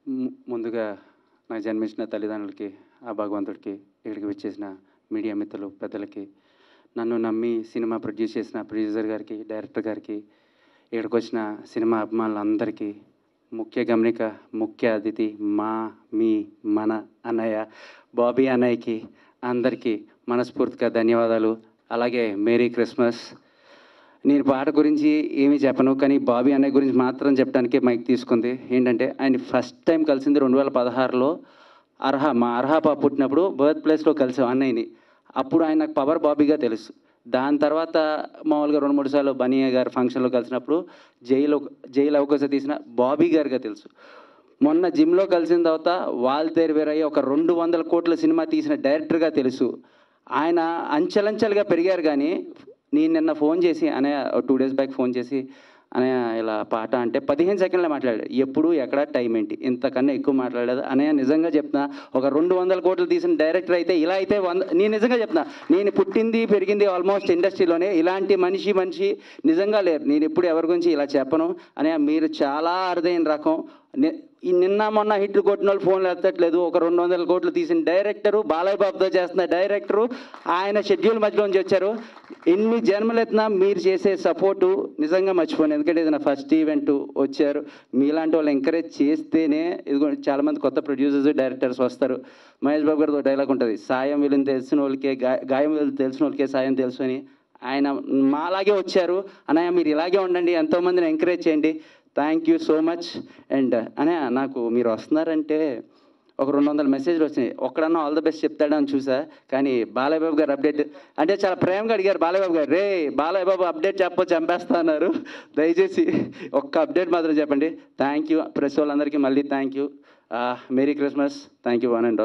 ము- ముందుగా నాకు జన్మించిన తల్లిదండ్రులకి ఆ భగవంతుడికి ఇక్కడికి వచ్చేసిన మీడియా మిత్రులు పెద్దలకి నన్ను నమ్మి సినిమా ప్రొడ్యూస్ చేసిన ప్రొడ్యూసర్ గారికి డైరెక్టర్ గారికి ఇక్కడికి వచ్చిన సినిమా అభిమానులందరికీ ముఖ్య గమనిక ముఖ్య అతిథి మా మీ మన అన్నయ్య బాబీ అన్నయ్యకి అందరికీ మనస్ఫూర్తిగా ధన్యవాదాలు అలాగే మేరీ క్రిస్మస్ నేను పాట గురించి ఏమీ చెప్పను కానీ బాబీ అన్నయ్య గురించి మాత్రం చెప్పడానికి మైక్ తీసుకుంది ఏంటంటే ఆయన ఫస్ట్ టైం కలిసింది రెండు వేల పదహారులో అర్హ మా అర్హ పాప పుట్టినప్పుడు బర్త్ ప్లేస్లో కలిసాం అన్నయ్యని అప్పుడు ఆయన నాకు పవర్ బాబీగా తెలుసు దాని తర్వాత మామూలుగా రెండు మూడు సార్లు బనియా గారు ఫంక్షన్లో కలిసినప్పుడు జైలు జైలు అవకాశం తీసిన బాబీ గారిగా తెలుసు మొన్న జిమ్లో కలిసిన తర్వాత వాళ్ళ తేరు వేరయ్యి ఒక రెండు వందల కోట్ల సినిమా తీసిన డైరెక్టర్గా తెలుసు ఆయన అంచెలంచెలుగా పెరిగారు కానీ నేను నిన్న ఫోన్ చేసి అనే టూ డేస్ బ్యాక్ ఫోన్ చేసి అనే ఇలా పాట అంటే పదిహేను సెకండ్లే మాట్లాడాడు ఎప్పుడు ఎక్కడ టైం ఏంటి ఇంతకన్నా ఎక్కువ మాట్లాడలేదు అనే నిజంగా చెప్తున్నా ఒక రెండు వందల కోట్లు తీసిన డైరెక్టర్ అయితే ఇలా అయితే వంద నేను నిజంగా చెప్తున్నా నేను పుట్టింది పెరిగింది ఆల్మోస్ట్ ఇండస్ట్రీలోనే ఇలాంటి మనిషి మనిషి నిజంగా లేరు నేను ఎప్పుడు ఎవరి గురించి ఇలా చెప్పను అనే మీరు చాలా అరుదైన రకం ని- ఈ నిన్న మొన్న హిట్లు కొట్టిన వాళ్ళు ఫోన్లు ఎత్తట్లేదు ఒక రెండు వందల కోట్లు తీసిన డైరెక్టరు బాలయ్య బాబుతో చేస్తున్న డైరెక్టరు ఆయన షెడ్యూల్ మధ్యలో నుంచి వచ్చారు ఎన్ని జన్మలు ఎత్తినా మీరు చేసే సపోర్టు నిజంగా మర్చిపోను ఎందుకంటే ఇది నా ఫస్ట్ ఈవెంట్ వచ్చారు మీలాంటి వాళ్ళు ఎంకరేజ్ చేస్తేనే ఇదిగో చాలా మంది కొత్త ప్రొడ్యూసర్స్ డైరెక్టర్స్ వస్తారు మహేష్ బాబు గారితో డైలాగ్ ఉంటుంది సాయం వీళ్ళని తెలిసిన వాళ్ళకే గా గాయం వీళ్ళు తెలిసిన వాళ్ళకే సాయం తెలుసు అని ఆయన మాలాగే వచ్చారు అన్నయ్య మీరు ఇలాగే ఉండండి ఎంతోమందిని ఎంకరేజ్ చేయండి thank you so much and అనే నాకు మీరు వస్తున్నారంటే ఒక రెండు వందల మెసేజ్లు వచ్చినాయి ఒక్కడన్నా ఆల్ ద బెస్ట్ చెప్తాడని చూసా కానీ బాలయ్య బాబు గారు అప్డేట్ అంటే చాలా ప్రేమగా అడిగారు బాలయ్య బాబు గారు రే బాలయ్య బాబు అప్డేట్ చెప్పో చంపేస్తా అన్నారు దయచేసి ఒక్క అప్డేట్ మాత్రం చెప్పండి థ్యాంక్ యూ ప్రెస్ వాళ్ళందరికీ మళ్ళీ thank you merry Christmas thank you one and